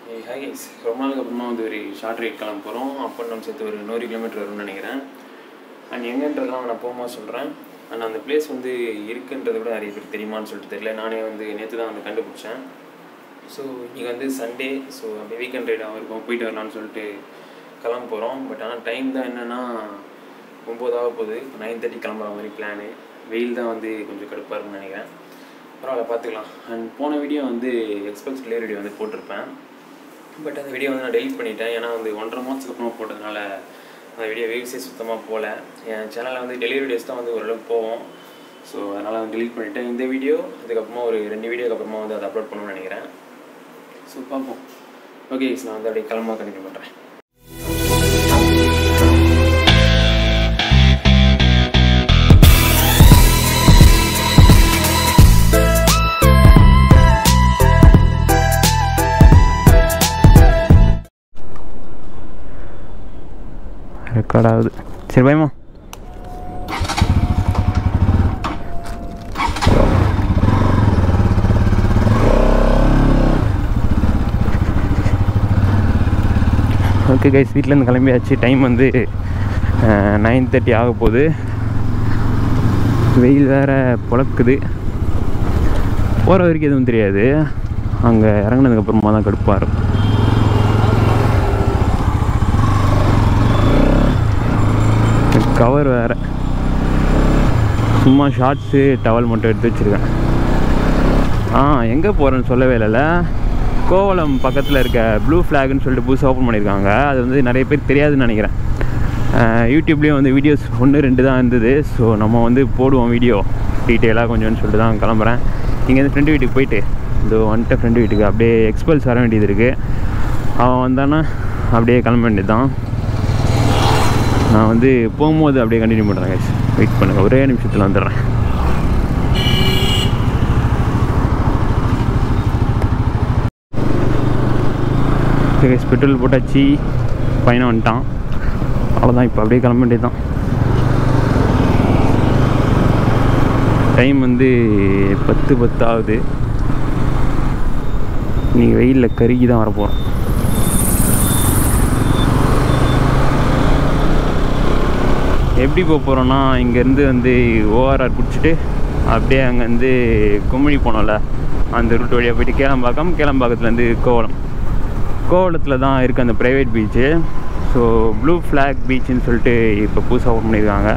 ஏய் hi guys ரொம்ப நாளுக்கு அப்புறமா வந்து ஒரு ஷார்ட் ரைட் கிளம்ப போகிறோம் அப்போ நம்ம சேர்த்து ஒரு நூறு கிலோமீட்டர் வரும்னு நினைக்கிறேன் அண்ட் எங்கன்றதெல்லாம் நான் போகும்போது சொல்கிறேன் அண்ட் அந்த பிளேஸ் வந்து இருக்குன்றது கூட நிறைய பேர் தெரியுமான்னு சொல்லிட்டு தெரியல நானே வந்து நேற்று தான் வந்து கண்டுபிடிச்சேன் ஸோ இன்றைக்கி வந்து சண்டே ஸோ அப்படியே வீக்கெண்ட் ரைடாக இருக்கும் போயிட்டு வரலாம்னு சொல்லிட்டு கிளம்ப போகிறோம் பட் ஆனால் டைம் தான் என்னென்னா ஒம்போதாக போகுது நைன் தேர்ட்டி கிளம்புற மாதிரி பிளானு வெயில் தான் வந்து கொஞ்சம் கடுப்பாக இருக்கும்னு நினைக்கிறேன் பரவாயில்ல பார்த்துக்கலாம் அண்ட் போன வீடியோ வந்து எக்ஸ்பெக்ட் கிளியர் வீடியோ வந்து போட்டிருப்பேன் பட் அந்த வீடியோ வந்து நான் டெலிட் பண்ணிட்டேன் ஏன்னா வந்து ஒன்றரை மாதத்துக்கு அப்புறமா போட்டதுனால அந்த வீடியோ வேவ்ஸே சுத்தமாக போகல என் சேனலில் வந்து டெலிவரி டேஸ் தான் வந்து ஓரளவுக்கு போவோம் ஸோ அதனால் வந்து டெலிட் பண்ணிட்டேன் இந்த வீடியோ அதுக்கப்புறமா ஒரு ரெண்டு வீடியோக்கு அப்புறமா வந்து அதை அப்லோட் பண்ணணும்னு நினைக்கிறேன் ஸோ பார்ப்போம் ஓகே நான் வந்து அப்படியே கிளம்ப கண்டினியூ பண்ணுறேன் ரெக்கார்ட் ஆகுது சரி பயமா ஓகே கைஸ் வீட்டிலேருந்து கிளம்பியாச்சு டைம் வந்து நைன் தேர்ட்டி ஆக போகுது வெயில் வேற பொழக்குது போகிற வரைக்கும் எதுவும் தெரியாது அங்கே இறங்குனதுக்கப்புறமா தான் கடுப்பாக இருக்கும் கவர் வேறு சும்மா ஷார்ட்ஸு டவல் மட்டும் எடுத்து வச்சுருக்கேன் ஆ எங்கே போகிறேன்னு சொல்லவே இல்லைல்ல கோவளம் பக்கத்தில் இருக்க ப்ளூ ஃப்ளாக்னு சொல்லிட்டு புதுசாக ஓப்பன் பண்ணியிருக்காங்க அது வந்து நிறைய பேர் தெரியாதுன்னு நினைக்கிறேன் யூடியூப்லேயும் வந்து வீடியோஸ் ஒன்று ரெண்டு தான் இருந்தது ஸோ நம்ம வந்து போடுவோம் வீடியோ டீட்டெயிலாக கொஞ்சம்னு சொல்லிட்டு தான் கிளம்புறேன் இங்கேருந்து ஃப்ரெண்டு வீட்டுக்கு போயிட்டு இந்த வந்துட்ட ஃப்ரெண்டு வீட்டுக்கு அப்படியே எக்ஸ்பல்ஸ் வர வேண்டியது இருக்குது அவன் வந்தானா அப்படியே கிளம்ப வேண்டியது தான் நான் வந்து போகும்போது அப்படியே கண்டினியூ பண்ணுறேன் கைஸ் வெயிட் பண்ணுங்கள் ஒரே நிமிஷத்தில் வந்துடுறேன் கைஸ் பெட்ரோல் போட்டாச்சு பையனை வந்துட்டான் அவ்வளோதான் இப்போ அப்படியே கிளம்ப வேண்டியது தான் டைம் வந்து பத்து பத்து ஆகுது நீங்கள் வெயிலில் கருகி தான் வரப்போகிறோம் எப்படி போக போகிறோன்னா இங்கேருந்து வந்து ஓஆர்ஆர் பிடிச்சிட்டு அப்படியே அங்கேருந்து குமிழி போனோம்ல அந்த ரூட் வழியாக போயிட்டு கேளம்பாக்கம் கேளம்பாக்கத்துலேருந்து கோவளம் கோவளத்தில் தான் இருக்குது அந்த private beach so blue flag பீச்சுன்னு சொல்லிட்டு இப்போ புதுசாக ஓப்பன் பண்ணியிருக்காங்க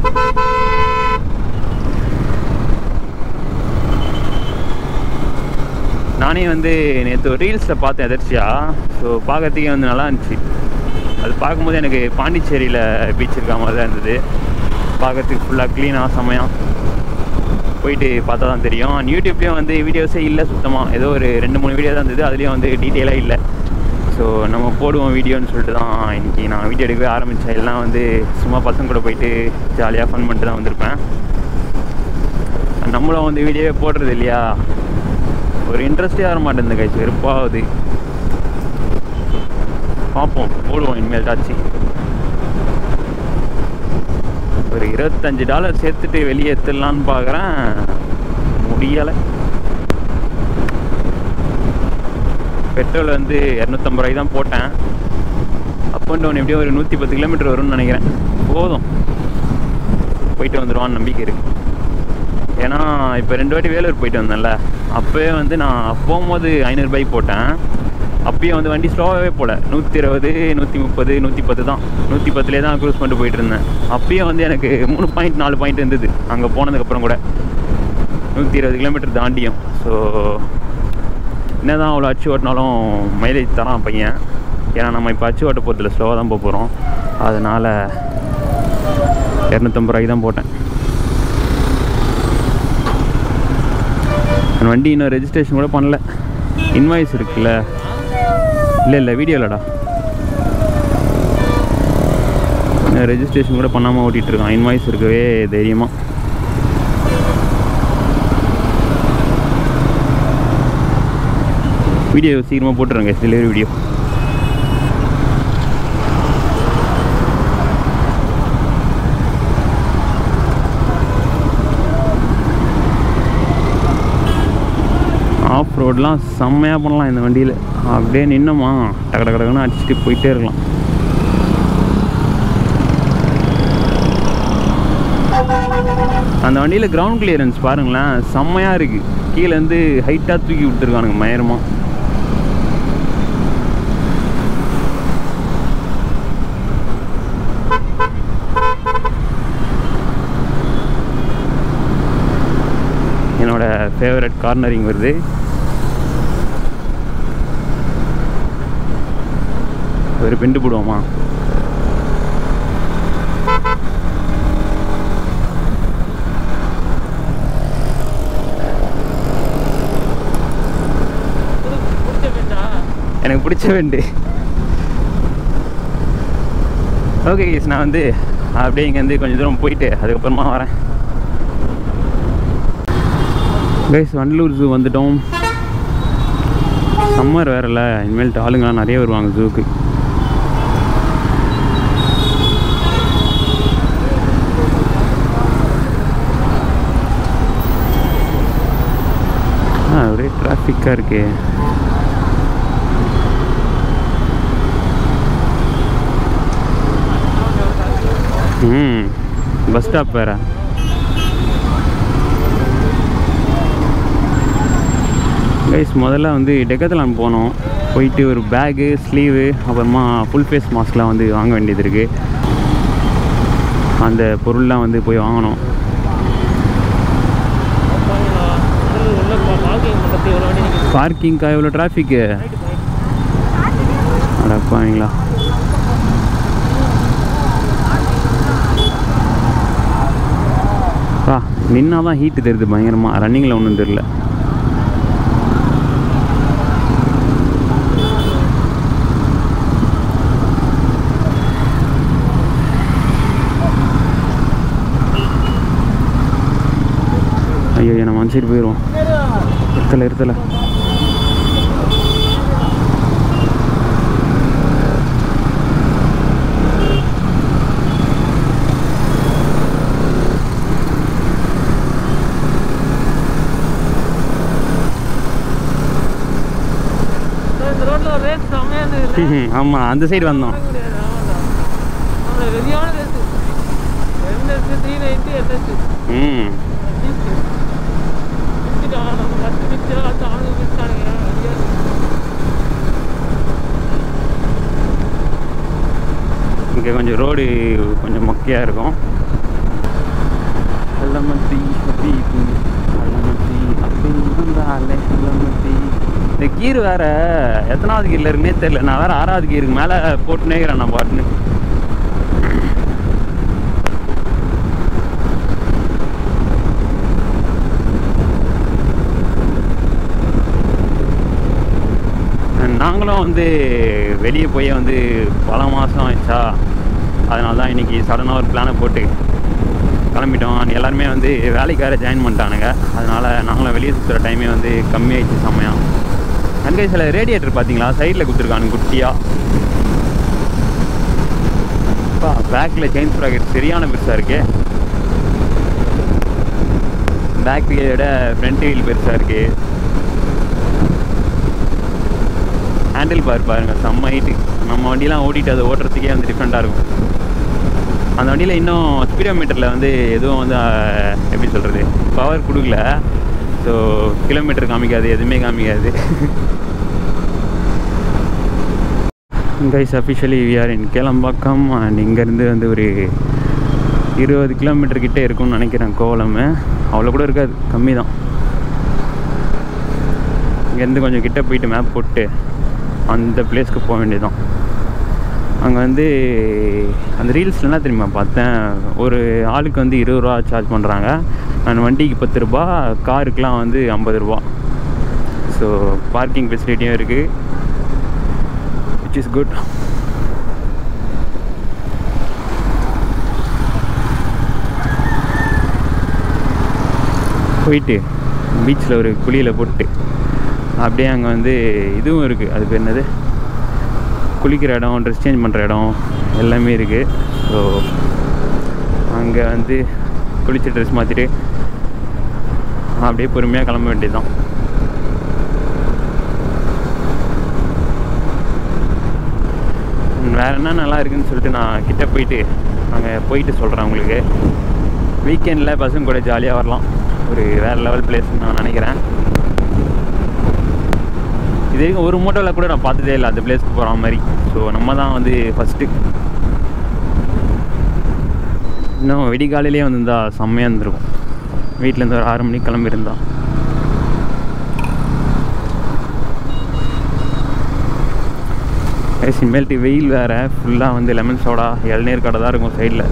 நானே வந்து நேற்று ஒரு ரீல்ஸில் பார்த்தேன் எதர்ச்சியாக ஸோ பார்க்கறதுக்கே வந்து நல்லா இருந்துச்சு அது பார்க்கும்போது எனக்கு பாண்டிச்சேரியில் பீச் இருக்க மாதிரி தான் இருந்தது பார்க்கறதுக்கு ஃபுல்லாக க்ளீனாக செமையாக போயிட்டு பார்த்தா தான் தெரியும் அண்ட் யூடியூப்லேயும் வந்து வீடியோஸே இல்லை சுத்தமாக ஏதோ ஒரு ரெண்டு மூணு வீடியோ தான் இருந்தது அதுலேயும் வந்து டீட்டெயிலாக இல்லை ஸோ நம்ம போடுவோம் வீடியோன்னு சொல்லிட்டு தான் இன்றைக்கி நான் வீடியோ எடுக்கவே ஆரம்பித்தேன் எல்லாம் வந்து சும்மா பசங்க கூட போயிட்டு ஜாலியாக ஃபன் பண்ணிட்டு தான் வந்திருப்பேன் நம்மளும் வந்து வீடியோவே போடுறது இல்லையா ஒரு இன்ட்ரெஸ்டே வர மாட்டேங்குது கைஸ் வெறுப்பாகுது பார்ப்போம் போடுவோம் இனிமேல் ஆச்சு ஒரு இருபத்தஞ்சு டாலர் சேர்த்துட்டு வெளியே எடுத்துடலான்னு பார்க்குறேன் முடியலை பெட்ரோல் வந்து இரநூத்தம்பது ரூபாய்க்கு தான் போட்டேன் அப் அண்ட் டவுன் எப்படியும் ஒரு நூற்றி பத்து கிலோமீட்டர் வரும்னு நினைக்கிறேன் போதும் போயிட்டு வந்துடுவான்னு நம்பிக்கை இருக்குது ஏன்னா இப்போ ரெண்டு வாட்டி வேலூர் போயிட்டு வந்தேன்ல அப்போவே வந்து நான் போகும்போது ஐநூறுபாய்க்கு போட்டேன் அப்பயும் வந்து வண்டி ஸ்லோவாகவே போகல நூற்றி இருபது நூற்றி முப்பது நூற்றி பத்து தான் நூற்றி பத்துலேயே தான் க்ரூஸ் பண்ணிட்டு போயிட்டு இருந்தேன் அப்பயும் வந்து எனக்கு மூணு பாயிண்ட் நாலு பாயிண்ட் இருந்தது அங்கே போனதுக்கப்புறம் கூட நூற்றி இருபது கிலோமீட்டர் தாண்டியும் ஸோ என்ன தான் அவ்வளோ அச்சு ஓட்டினாலும் மைலேஜ் தரான் பையன் ஏன்னா நம்ம இப்போ அச்சு ஓட்ட போகிறதுல ஸ்லோவாக தான் போக போகிறோம் அதனால் இரநூத்தம்பது ரூபாய்க்கு தான் போட்டேன் அந்த வண்டி இன்னும் ரெஜிஸ்ட்ரேஷன் கூட பண்ணல இன்வாய்ஸ் இருக்குல்ல இல்லை இல்லை வீடியோ இல்லைடா ரெஜிஸ்ட்ரேஷன் கூட பண்ணாமல் ஓட்டிகிட்டு இருக்கான் இன்வாய்ஸ் இருக்கவே தைரியமாக வீடியோ சீக்கிரமாக போட்டுருங்க டெலிவரி வீடியோ ஆஃப் ரோட்லாம் செம்மையாக பண்ணலாம் இந்த வண்டியில் அப்படியே நின்னோமா டக்கு டக்கு டக்குன்னு அடிச்சுட்டு போயிட்டே இருக்கலாம் அந்த வண்டியில் கிரவுண்ட் கிளியரன்ஸ் பாருங்களேன் செம்மையாக இருக்குது கீழேருந்து ஹைட்டாக தூக்கி விட்டுருக்கானுங்க மயரமாக என்னோட ஃபேவரட் கார்னரிங் வருது ஒரு பெண்டு போடுவோமா எனக்கு பிடிச்ச வெண்டு ஓகே கேஸ் நான் வந்து அப்படியே இங்கேருந்து கொஞ்சம் தூரம் போயிட்டு அதுக்கப்புறமா வரேன் கைஸ் வண்டலூர் ஜூ வந்துட்டோம் சம்மர் வேறல இனிமேல்ட்டு ஆளுங்களாம் நிறைய வருவாங்க ஜூக்கு ஆ ஒரே டிராஃபிக்காக இருக்கே ம் பஸ் ஸ்டாப் வேற கைஸ் முதல்ல வந்து டெக்கத்தலான் போனோம் போயிட்டு ஒரு பேகு ஸ்லீவு அப்புறமா ஃபுல் ஃபேஸ் மாஸ்க்லாம் வந்து வாங்க வேண்டியது இருக்குது அந்த பொருள்லாம் வந்து போய் வாங்கணும் பார்க்கிங்க்கா எவ்வளோ டிராஃபிக்கு அடப்பாங்களா பா நின்னா தான் ஹீட்டு தெரியுது பயங்கரமாக ரன்னிங்கில் ஒன்றும் தெரில ஐயோ நம்ம அந்த சைடு போயிடுவோம் இருத்தல இருத்தல இந்த ரோட்ல ஒரு ரேஸ் செம்மையா இருந்தது ஆமாம் அந்த சைடு வந்தோம் ரெடியான race NS three ninety NS ம் நம்ம ஃபஸ்ட்டு மிச்சா அது அவனுக்கு மிச்சானுங்க ரெடியாக இங்கே கொஞ்சம் ரோடு கொஞ்சம் மொக்கையாக இருக்கும் அல்லமத்தி ஹபீபு அல்லமத்தி அப்படி வந்தாலே அல்லமத்தி இந்த கீர் வேற எத்தனாவது கீரில் இருக்குன்னே தெரியல நான் வேற ஆறாவது கீருக்கு மேலே போட்டுனே இருக்கிறேன் நான் பாட்டுன்னு நாங்களும் வந்து வெளியே போய் வந்து பல மாதம் ஆயிடுச்சா அதனால தான் இன்றைக்கி சடனாக ஒரு பிளானை போட்டு கிளம்பிட்டோம் எல்லாருமே வந்து வேலைக்கு வேறு ஜாயின் பண்ணிட்டானுங்க அதனால் நாங்களும் வெளியே சுற்றுற டைமே வந்து கம்மியாயிடுச்சு செம்மையாக அங்கே சில ரேடியேட்டர் பார்த்தீங்களா சைடில் கொடுத்துருக்கானுங்க குட்டியாக பேக்கில் செயின் ப்ராக்கெட் சரியான பெருசாக இருக்கு பேக் விட ஃப்ரண்ட் வீல் பெருசாக இருக்குது ஹேண்டில் பார் பாருங்க செம்ம ஹைட்டு நம்ம வண்டிலாம் ஓட்டிட்டு அதை ஓட்டுறதுக்கே வந்து டிஃப்ரெண்ட்டாக இருக்கும் அந்த வண்டியில் இன்னும் ஸ்பீடோமீட்டரில் வந்து எதுவும் வந்து அஹ், எப்படி சொல்கிறது பவர் கொடுக்கல ஸோ கிலோமீட்டர் காமிக்காது எதுவுமே காமிக்காது guys officially we are in Kelambakkam and இங்கேருந்து வந்து ஒரு இருபது கிலோமீட்டர் கிட்டே இருக்கும்னு நினைக்கிறேன் கோவலம் அவ்வளோ கூட இருக்காது கம்மி தான் இங்கேருந்து கொஞ்சம் கிட்ட போயிட்டு மேப் போட்டு அந்த பிளேஸ்க்கு போக வேண்டியதுதான் அங்கே வந்து அந்த ரீல்ஸ்ல என்ன தெரியுமா பார்த்தேன் ஒரு ஆளுக்கு வந்து இருபது ரூபா சார்ஜ் பண்ணுறாங்க அண்ட் வண்டிக்கு பத்து ரூபா காருக்கெலாம் வந்து ஐம்பது ரூபா ஸோ பார்க்கிங் ஃபெசிலிட்டியும் இருக்குது விச் இஸ் குட் போயிட்டு பீச்சில் ஒரு குழியில் போட்டு அப்படியே அங்கே வந்து இதுவும் இருக்குது அது பேர் என்னது குளிக்கிற இடம் ட்ரெஸ் சேஞ்ச் பண்ணுற இடம் எல்லாமே இருக்குது ஸோ அங்கே வந்து குளிச்சு ட்ரெஸ் மாற்றிட்டு அப்படியே பொறுமையாக கிளம்ப வேண்டியதுதான் வேறு என்ன நல்லா இருக்குன்னு சொல்லிட்டு நான் கிட்ட போயிட்டு அங்கே போயிட்டு சொல்கிறேன் உங்களுக்கு வீக்கெண்டில் பசங்க கூட ஜாலியாக வரலாம் ஒரு வேறு லெவல் பிளேஸ்னு நான் நினைக்கிறேன் இது வரைக்கும் ஒரு மோட்டோவில் கூட நான் பார்த்ததே இல்லை அந்த பிளேஸ்க்கு போகிற மாதிரி ஸோ நம்ம தான் வந்து ஃபஸ்ட்டு இன்னும் விடிகாலையிலே வந்திருந்தா செம்மையாக இருந்திருக்கும் வீட்டிலேருந்து ஒரு ஆறு மணிக்கு கிளம்பியிருந்தா இனிமேல்ட்டு வெயில் வேறு ஃபுல்லாக வந்து லெமன் சோடா இளநீர் கடை தான் இருக்கும் சைடில்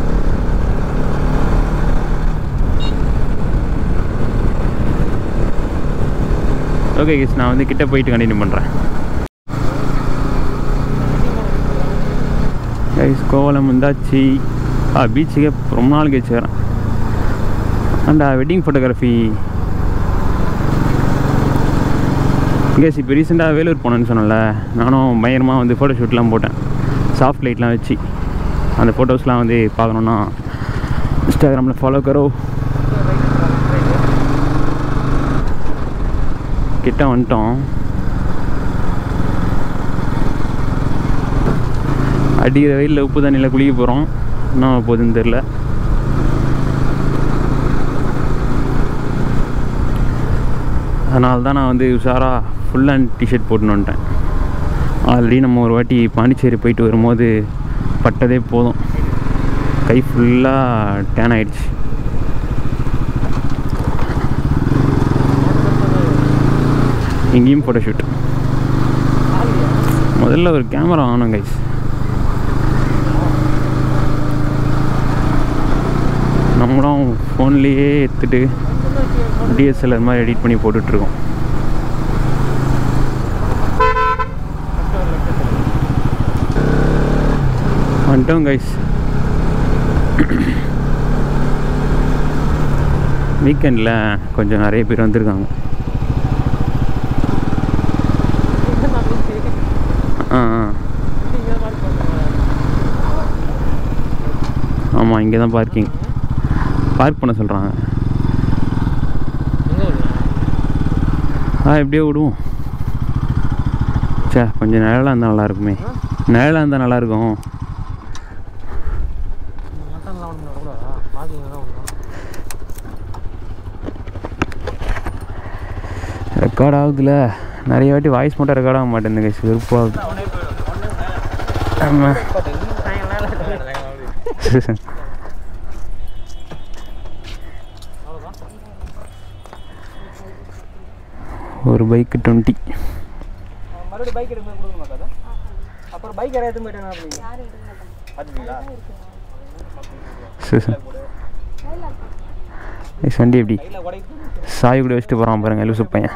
ஓகே கேஸ் நான் வந்து கிட்ட போயிட்டு கண்டினியூ பண்ணுறேன் கைஸ் கோவலம் வந்தாச்சு ஆ பீச்சுக்கே ரொம்ப நாள் கழிச்சு வரேன் அண்டா வெட்டிங் ஃபோட்டோகிராஃபி கேஸ் இப்போ ரீசெண்டாக வேலூர் போனேன்னு சொன்னல நானும் பயங்கரமாக வந்து ஃபோட்டோ ஷூட்லாம் போட்டேன் சாஃப்ட் லைட்லாம் வச்சு அந்த ஃபோட்டோஸ்லாம் வந்து பார்க்கணுன்னா இன்ஸ்டாகிராமில் ஃபாலோ கரோ கிட்ட வந்துட்டோம் அடிக்கிற வெயிலில் உப்பு தண்ணியில் குளிக்க போகிறோம் என்ன போகுதுன்னு தெரில அதனால தான் நான் வந்து உஷாராக ஃபுல் ஹேண்ட் டிஷர்ட் போட்டுன்னு வந்துட்டேன் ஆல்ரெடி நம்ம ஒரு வாட்டி பாண்டிச்சேரி போயிட்டு வரும்போது பட்டதே போதும் கை ஃபுல்லாக டேன் ஆயிடுச்சு இங்கேயும் ஃபோட்டோ ஷூட் முதல்ல ஒரு கேமரா வாங்கணும் கைஸ் நம்மளும் ஃபோன்லேயே எடுத்துட்டு டிஎஸ்எல்ஆர் மாதிரி எடிட் பண்ணி போட்டுட்ருக்கோம் வந்துட்டோம் கைஸ் வீக்கெண்டில் கொஞ்சம் நிறைய பேர் வந்திருக்காங்க ஆ ஆ ஆமாம் இங்கே தான் பார்க்கிங் பார்க் பண்ண சொல்கிறாங்க ஆ எப்படியோ விடுவோம் சே கொஞ்சம் நிழலாக இருந்தால் நல்லா இருக்குமே நிழலாக இருந்தால் நல்லாயிருக்கும் ரெக்கார்ட் ஆகுதுல நிறைய வாட்டி வாய்ஸ் மட்டும் ரெக்கார்ட் ஆக மாட்டேங்குது வெறுப்பாகுது ஆமாம் ஒரு பைக்கு டுவெண்ட்டி மறுபடியும் பைக் எடுத்து கொடுக்க மாட்டாதா அப்புறம் பைக் யாராவது எடுத்து போயிட்டாங்க அப்படிங்களா வண்டி எப்படி கையில் உடைக்கு சாய் கூட வச்சுட்டு போகிறான் பாருங்க லூசு பையன்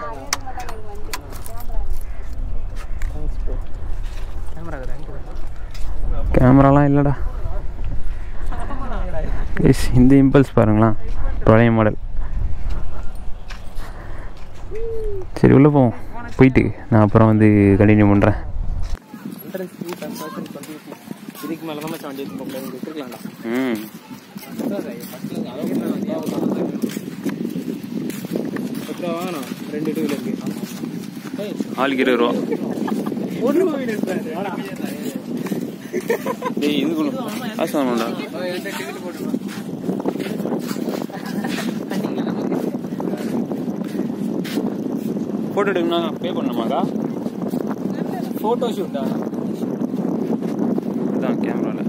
கேமரா கேமராலாம் இல்லைடா எஸ் இந்த இம்பல்ஸ் பாருங்களேன் பழைய மாடல் சரி உள்ளே போவோம் போயிட்டு நான் அப்புறம் வந்து கண்டினியூ பண்ணுறேன் entrance fee ten percent twenty இதுக்கு மேலே தான் மச்சான் வண்டி எடுத்து போகல இங்கே வச்சுருக்கலாம்டா ம் எத்தனை வாங்கணும் ரெண்டு டூ வீலருக்கு ஆளுக்கு இருபது ரூபா ஒன்று வீலர் டேய் இதுக்குள்ள காசு வாங்கணும்டா டிக்கெட் போட்டுருவோம் ஃபோட்டோ எடுக்கணும்னா பே பண்ணணுமாக்கா ஃபோட்டோ ஷூட்டா இதுதான் கேமராவில்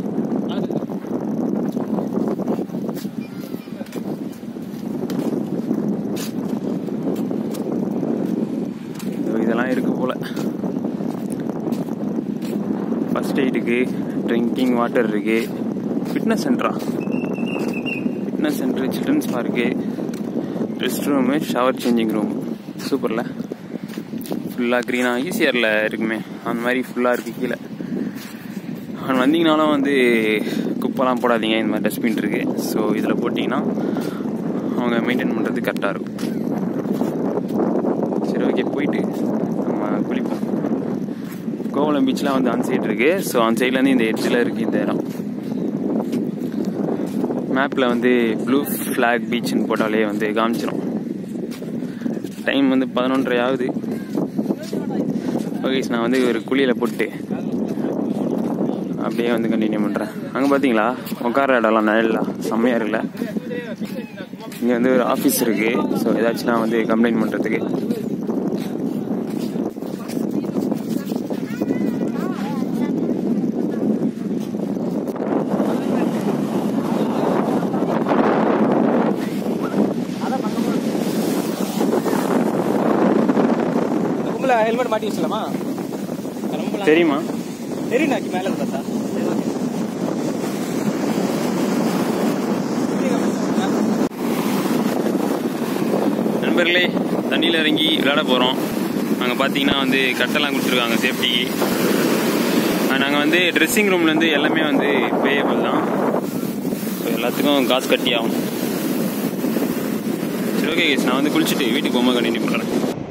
இதெல்லாம் இருக்கு போல ஃபர்ஸ்ட் எய்டுக்கு ட்ரிங்கிங் வாட்டர் இருக்கு ஃபிட்னஸ் சென்டரா fitness centre children's park rest room shower changing room சூப்பரில் ஃபுல்லாக க்ரீனாக ஈஸியரில் இருக்குமே அந்த மாதிரி ஃபுல்லாக இருக்குது கீழே அண்ட் வந்தீங்கனாலும் வந்து குப்பைலாம் போடாதீங்க இந்த மாதிரி டஸ்ட்பின் இருக்குது ஸோ இதில் போட்டிங்கன்னா அவங்க மெயின்டைன் பண்ணுறது கரெக்டாக இருக்கும் சரி ஓகே போயிட்டு நம்ம குளிப்போம் கோவளம் பீச்லாம் வந்து அந்த சைடு இருக்குது ஸோ அந்த சைட்லேருந்து இந்த எட்ஜில் இருக்குது இந்த இடம் மேப்பில் வந்து ப்ளூ ஃப்ளாக் பீச்னு போட்டாலே வந்து காமிச்சிடும் டைம் வந்து பதினொன்றரை ஆகுது ஓகே நான் வந்து ஒரு குளியில் போட்டு அப்படியே வந்து கண்டினியூ பண்ணுறேன் அங்கே பார்த்தீங்களா உட்கார இடம்லாம் நல்லா செம்மையாக இருக்குல்ல இங்கே வந்து ஒரு ஆஃபீஸ் இருக்குது ஸோ ஏதாச்சும் நான் வந்து கம்ப்ளைண்ட் பண்ணுறதுக்கு இந்த கும்பல ஹெல்மெட் மாட்டி வச்சலாமா ரொம்ப தெரியுமா தெரியும் நாக்கி மேலே பார்த்தா நண்பர்களே தண்ணியில் இறங்கி விளையாட போகிறோம் அங்கே பார்த்தீங்கன்னா வந்து கட்டெல்லாம் கொடுத்துருக்காங்க சேஃப்டிக்கு நாங்கள் வந்து ட்ரெஸ்ஸிங் ரூம்லேருந்து எல்லாமே வந்து பேயபிள் தான் ஸோ எல்லாத்துக்கும் காசு கட்டி ஆகும் சரி ஓகே நான் வந்து குளிச்சுட்டு வீட்டுக்கு போகும்போது கண்டினியூ பண்ணுறேன்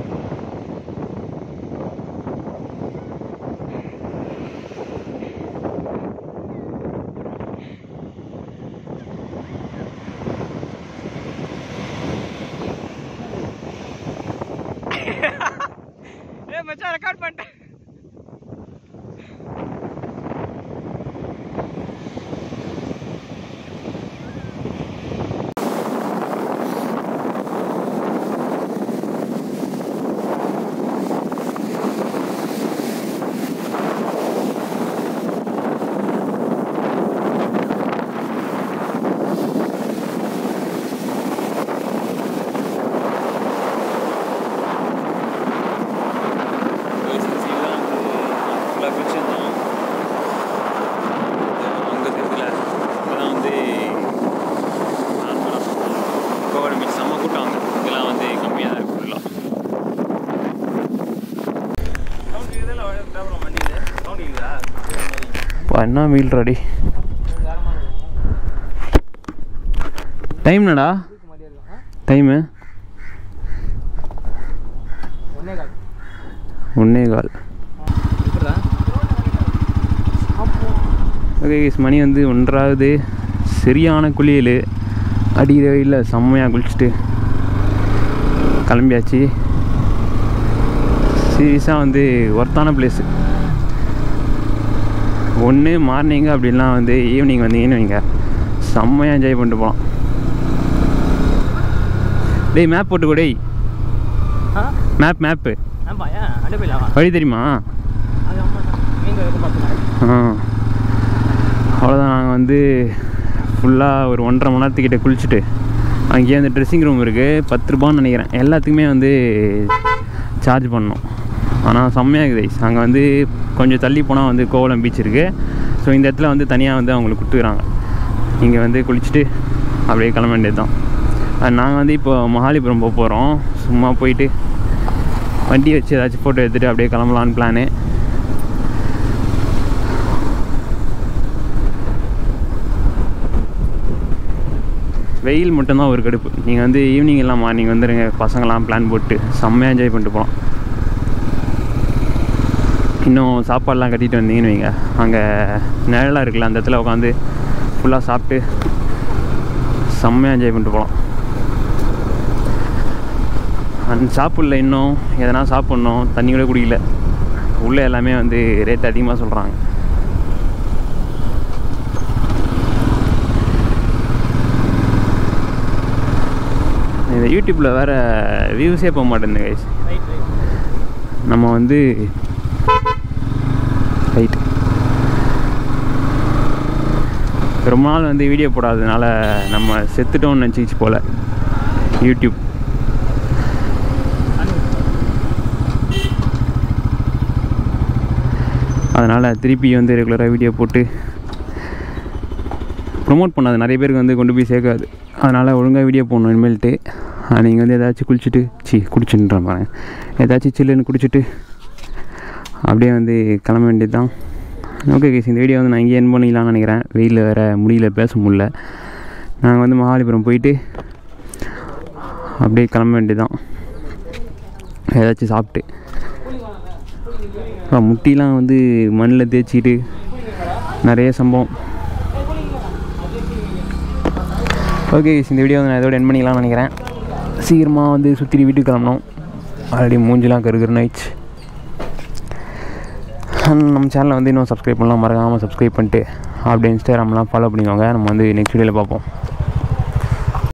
ஏ மச்சான் ரெக்கார்ட் பண்ணிட்டேன் என்ன மீல் ரெடி டைம் என்னடா டைமு ஒன்னே கால் ஒன்னே கால் எப்படிடா ஓகே guys, மணி வந்து ஒன்றாவது சரியான குளியல் அடிக்கிற வெயிலில் செம்மையாக குளிச்சுட்டு கிளம்பியாச்சு சீரியஸாக வந்து ஒர்த்தான பிளேஸு ஒன்று மார்னிங் அப்படின்னா வந்து ஈவினிங் வந்தீங்கன்னு வைங்க செம்மையாக என்ஜாய் பண்ணிட்டு போகலாம் டேய் மேப் போட்டு கூட ஆ மேப் மேப்பு ஆமா ஏன் அண்டே போயிடலாமா வழி தெரியுமா அது அம்மா தான் நீங்கள் எதிர்பார்க்கலாம் ஆ அவ்வளோதான் நாங்கள் வந்து ஃபுல்லாக ஒரு ஒன்றரை மணி நேரத்துக்கிட்ட குளிச்சுட்டு அங்கேயே அந்த ட்ரெஸ்ஸிங் ரூம் இருக்குது பத்து ரூபான்னு நினைக்கிறேன் எல்லாத்துக்குமே வந்து சார்ஜ் பண்ணோம் ஆனால் செம்மையாக இருக்குது அங்கே வந்து கொஞ்சம் தள்ளி போனால் வந்து கோவளம் பீச் இருக்குது ஸோ இந்த இடத்துல வந்து தனியாக வந்து அவங்களுக்கு கொடுத்துக்கிறாங்க இங்கே வந்து குளிச்சுட்டு அப்படியே கிளம்ப வேண்டியது தான் நாங்கள் வந்து இப்போ மகாலிபுரம் போக போகிறோம் சும்மா போயிட்டு வண்டி வச்சு ஏதாச்சும் ஃபோட்டோ எடுத்துகிட்டு அப்படியே கிளம்பலான்னு பிளானு வெயில் மட்டும்தான் ஒரு கடுப்பு நீங்கள் வந்து ஈவினிங் எல்லாம் மார்னிங் வந்துடுங்க பசங்களாம் பிளான் போட்டு செம்மையாக என்ஜாய் பண்ணிட்டு போகலாம் இன்னும் சாப்பாடெலாம் கட்டிட்டு வந்தீங்கன்னு வைங்க அங்கே நிழலாக இருக்குல்ல அந்த இடத்துல உட்காந்து ஃபுல்லாக சாப்பிட்டு செம்மையாக என்ஜாய் பண்ணிட்டு போகலாம் அண்ட் சாப்பிடல இன்னும் எதனா சாப்பிட்ணும் தண்ணி கூட குடிக்கல உள்ளே எல்லாமே வந்து ரேட் அதிகமாக சொல்கிறாங்க இந்த யூடியூப்பில் வேறு வியூஸே போக மாட்டேங்குது கைஸ் ரைட் ரைட் நம்ம வந்து ரைட் ரொம்ப நாள் வந்து வீடியோ போடாததுனால நம்ம செத்துட்டோம்னு நினச்சிச்சு போல் யூடியூப் அதனால் திருப்பி வந்து ரெகுலராக வீடியோ போட்டு ப்ரொமோட் பண்ணாது நிறைய பேருக்கு வந்து கொண்டு போய் சேர்க்காது அதனால் ஒழுங்காக வீடியோ போடணும் இனிமேல்ட்டு நீங்கள் வந்து ஏதாச்சும் குளிச்சுட்டு சி குடிச்சுன்ற பாருங்க ஏதாச்சும் சில்லுன்னு குடிச்சிட்டு அப்படியே வந்து கிளம்ப வேண்டியது தான் ஓகே கேஸ் இந்த வீடியோ வந்து நான் இங்கே என் பண்ணிக்கலாம்னு நினைக்கிறேன் வெயிலில் வேறு முடியல பேச முடியல நாங்கள் வந்து மகாலிபுரம் போயிட்டு அப்படியே கிளம்ப வேண்டியது தான் ஏதாச்சும் சாப்பிட்டு அப்புறம் முட்டிலாம் வந்து மண்ணில் தேய்ச்சிக்கிட்டு நிறைய சம்பவம் ஓகே இந்த வீடியோ வந்து நான் இதோட என் பண்ணிக்கலாம்னு நினைக்கிறேன் சீக்கிரமாக வந்து சுற்றிட்டு வீட்டுக்கு கிளம்பணும் ஆல்ரெடி மூஞ்சிலாம் கருகருன்னு ஆயிடுச்சு நம்ம சேனலை வந்து இன்னும் சப்ஸ்கிரைப் பண்ணலாம் மறக்காமல் சப்ஸ்கிரைப் பண்ணிட்டு அப்படியே இன்ஸ்டாகிராம்லாம் ஃபாலோ பண்ணிக்கோங்க நம்ம வந்து நெக்ஸ்ட் வீடியோவில் பார்ப்போம்